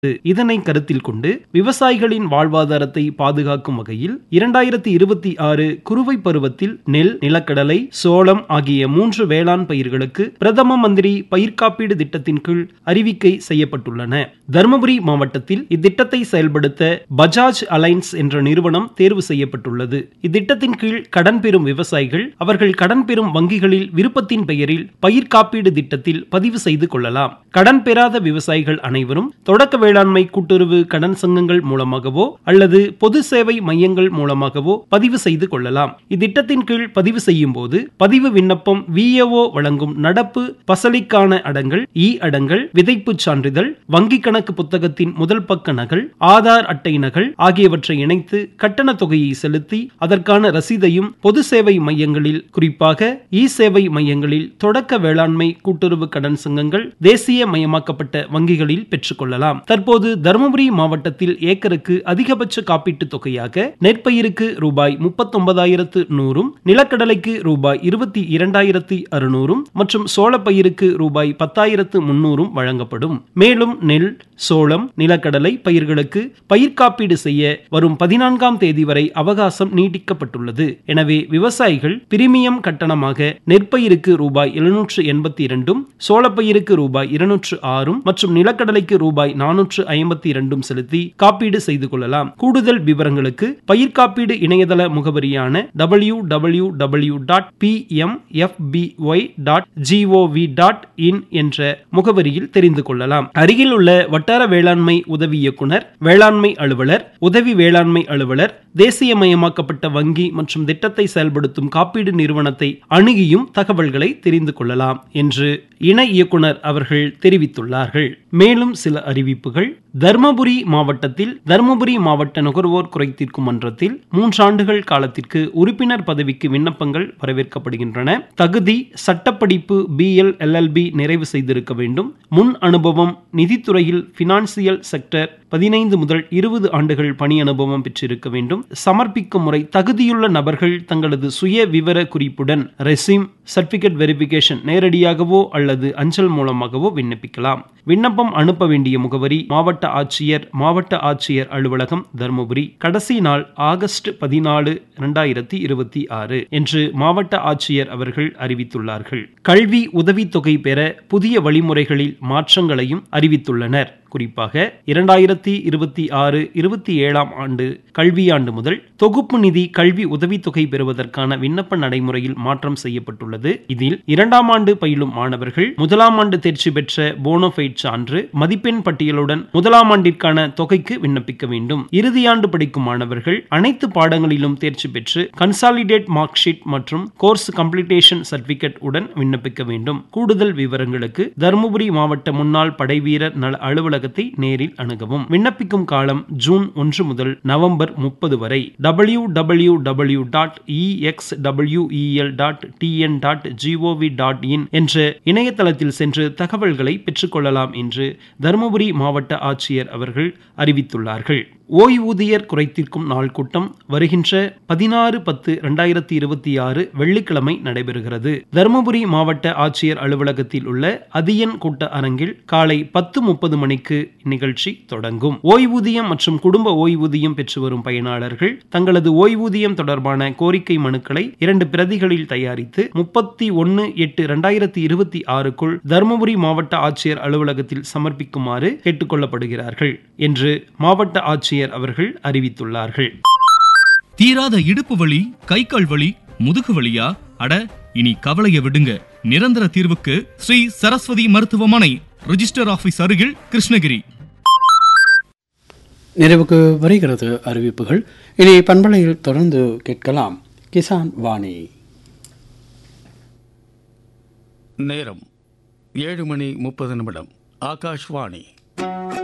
இதனை கருத்தில் கொண்டு விவசாயிகளின் வாழ்வாதாரத்தை பாதுகாக்கும் வகையில் இரண்டாயிரத்தி இருபத்தி ஆறு குறுவை பருவத்தில் நெல் நிலக்கடலை சோளம் ஆகிய மூன்று வேளாண் பயிர்களுக்கு பிரதம மந்திரி பயிர் காப்பீடு திட்டத்தின் கீழ் அறிவிக்கை செய்யப்பட்டுள்ளன தருமபுரி மாவட்டத்தில் இத்திட்டத்தை செயல்படுத்த பஜாஜ் அலைன்ஸ் என்ற நிறுவனம் தேர்வு செய்யப்பட்டுள்ளது இத்திட்டத்தின் கீழ் கடன் பெறும் விவசாயிகள் அவர்கள் கடன் பெறும் வங்கிகளில் விருப்பத்தின் பெயரில் பயிர் காப்பீடு திட்டத்தில் பதிவு செய்து கொள்ளலாம் கடன் பெறாத விவசாயிகள் அனைவரும் தொடக்க வேளாண்மை கூட்டுறவு கடன் சங்கங்கள் மூலமாகவோ அல்லது பொது சேவை மையங்கள் மூலமாகவோ பதிவு செய்து கொள்ளலாம் இத்திட்டத்தின் கீழ் பதிவு செய்யும் போது பதிவு விண்ணப்பம் விஏஓ வழங்கும் நடப்பு பசலிக்கான அடங்கல் இ அடங்கல் விதைப்புச் சான்றிதழ் வங்கி கணக்கு புத்தகத்தின் முதல் பக்க நகல் ஆதார் அட்டை நகல் ஆகியவற்றை இணைத்து கட்டண தொகையை செலுத்தி அதற்கான ரசீதையும் பொது சேவை மையங்களில் குறிப்பாக இ சேவை மையங்களில் தொடக்க வேளாண்மை கூட்டுறவு கடன் சங்கங்கள் தேசிய மயமாக்கப்பட்ட வங்கிகளில் பெற்றுக்கொள்ளலாம் தற்போது தருமபுரி மாவட்டத்தில் ஏக்கருக்கு அதிகபட்ச காப்பீட்டுத் தொகையாக நெற்பயிருக்கு ரூபாய் முப்பத்தொன்பதாயிரத்து நூறும் நிலக்கடலைக்கு ரூபாய் இருபத்தி இரண்டாயிரத்தி அறுநூறும் மற்றும் சோளப்பயிருக்கு ரூபாய் பத்தாயிரத்து முன்னூறும் வழங்கப்படும் மேலும் நெல் சோளம் நிலக்கடலை பயிர்களுக்கு பயிர் காப்பீடு செய்ய வரும் பதினான்காம் தேதி வரை அவகாசம் நீட்டிக்கப்பட்டுள்ளது எனவே விவசாயிகள் பிரிமியம் கட்டணமாக நெற்பயிருக்கு ரூபாய் எழுநூற்று எண்பத்தி இரண்டும் சோளப்பயிருக்கு ரூபாய் இருநூற்று ஆறும் மற்றும் நிலக்கடலைக்கு ரூபாய் நானூற்று ஐம்பத்தி இரண்டும் செலுத்தி காப்பீடு செய்து கொள்ளலாம் கூடுதல் விவரங்களுக்கு பயிர் காப்பீடு இணையதள முகவரியான W W W dot P M F B Y dot G O V dot in என்ற முகவரியில் தெரிந்து கொள்ளலாம் அருகில் உள்ள வட்டார வேளாண்மை உதவி இயக்குனர் வேளாண்மை அலுவலர் உதவி வேளாண்மை அலுவலர் தேசியமயமாக்கப்பட்ட வங்கி மற்றும் திட்டத்தை செயல்படுத்தும் காப்பீடு நிறுவனத்தை அணுகியும் தகவல்களை தெரிந்து கொள்ளலாம் என்று இணை இயக்குனர் அவர்கள் தெரிவித்துள்ளார்கள் மேலும் சில அறிவிப்புகள் தர்மபுரி மாவட்டத்தில் தர்மபுரி மாவட்ட நுகர்வோர் குறைதீர்க்கும் மன்றத்தில் மூன்றாண்டுகள் காலத்திற்கு உறுப்பினர் பதவிக்கு விண்ணப்பங்கள் வரவேற்கப்படுகின்றன தகுதி சட்டப்படிப்பு பிஎல் எல்எல்பி நிறைவு செய்திருக்க வேண்டும் முன் அனுபவம் நிதித்துறையில் பினான்சியல் செக்டர் பதினைந்து முதல் இருபது ஆண்டுகள் பணி அனுபவம் பெற்றிருக்க வேண்டும் சமர்ப்பிக்கும் முறை தகுதியுள்ள நபர்கள் தங்களது சுய விவர குறிப்புடன் ரெசிம் சர்டிபிகேட் வெரிபிகேஷன் நேரடியாகவோ அல்லது அஞ்சல் மூலமாகவோ விண்ணப்பிக்கலாம் விண்ணப்பம் அனுப்ப வேண்டிய முகவரி மாவட்ட ஆட்சியர் மாவட்ட ஆட்சியர் அலுவலகம் தருமபுரி கடைசி நாள் ஆகஸ்ட் பதினாலு இரண்டாயிரத்தி இருபத்தி ஆறு என்று மாவட்ட ஆட்சியர் அவர்கள் அறிவித்துள்ளார்கள் கல்வி உதவித்தொகை பெற புதிய வழிமுறைகளில் மாற்றங்களையும் அறிவித்துள்ளனர் குறிப்பாக இரண்டாயிரத்தி இருபத்தி ஆறு இருபத்தி ஏழாம் ஆண்டு கல்வியாண்டு முதல் தொகுப்பு நிதி கல்வி உதவித்தொகை பெறுவதற்கான விண்ணப்ப நடைமுறையில் மாற்றம் செய்யப்பட்டுள்ளது இதில் இரண்டாம் ஆண்டு பயிலும் மாணவர்கள் முதலாம் ஆண்டு தேர்ச்சி பெற்ற போனோஃபைட் சான்று மதிப்பெண் பட்டியலுடன் முதலாம் ஆண்டிற்கான தொகைக்கு விண்ணப்பிக்க வேண்டும் இறுதியாண்டு படிக்கும் மாணவர்கள் அனைத்து பாடங்களிலும் தேர்ச்சி பெற்று கன்சாலிடேட் மார்க் ஷீட் மற்றும் கோர்ஸ் கம்ப்ளீட்டேஷன் சர்டிபிகேட் உடன் விண்ணப்பிக்க வேண்டும் கூடுதல் விவரங்களுக்கு தருமபுரி மாவட்ட முன்னாள் படைவீரர் நல அலுவலக அலுவலகத்தை நேரில் அணுகவும் விண்ணப்பிக்கும் காலம் ஜூன் ஒன்று முதல் நவம்பர் முப்பது வரை W W W dot E X W E L dot T N dot G O V dot in என்ற இணையதளத்தில் சென்று தகவல்களை பெற்றுக்கொள்ளலாம் என்று தருமபுரி மாவட்ட ஆட்சியர் அவர்கள் அறிவித்துள்ளார்கள் ஓய்வூதியர் குறைத்திருக்கும் நாள் கூட்டம் வருகின்ற பதினாறு பத்து இரண்டாயிரத்தி இருபத்தி ஆறு வெள்ளிக்கிழமை நடைபெறுகிறது தருமபுரி மாவட்ட ஆட்சியர் அலுவலகத்தில் உள்ள அதியன் கூட்ட அரங்கில் காலை பத்து முப்பது மணிக்கு நிகழ்ச்சி தொடங்கும் ஓய்வூதியம் மற்றும் குடும்ப ஓய்வூதியம் பெற்று வரும் பயனாளர்கள் தங்களது ஓய்வூதியம் தொடர்பான கோரிக்கை மனுக்களை இரண்டு பிரதிகளில் தயாரித்து முப்பத்தி ஒன்னு எட்டு இரண்டாயிரத்தி இருபத்தி ஆறுக்குள் தருமபுரி மாவட்ட ஆட்சியர் அலுவலகத்தில் சமர்ப்பிக்குமாறு கேட்டுக்கொள்ளப்படுகிறார்கள் என்று மாவட்ட ஆட்சியர் அவர்கள் அறிவித்துள்ளார்கள் தீராத இடுப்பு வலி கை கால் வலி முதுகு வலியா அட இனி கவலைய விடுங்க நிரந்தர தீர்வுக்கு ஸ்ரீ சரஸ்வதி மருத்துவமனை ரிஜிஸ்டர் ஆபீஸ் அருகில் கிருஷ்ணகிரி நிறைவுக்கு வருகிறது அறிவிப்புகள் இனி பண்பலையில் தொடர்ந்து கேட்கலாம் கிசான் வாணி நேரம் ஏழு மணி முப்பது நிமிடம் ஆகாஷ்வாணி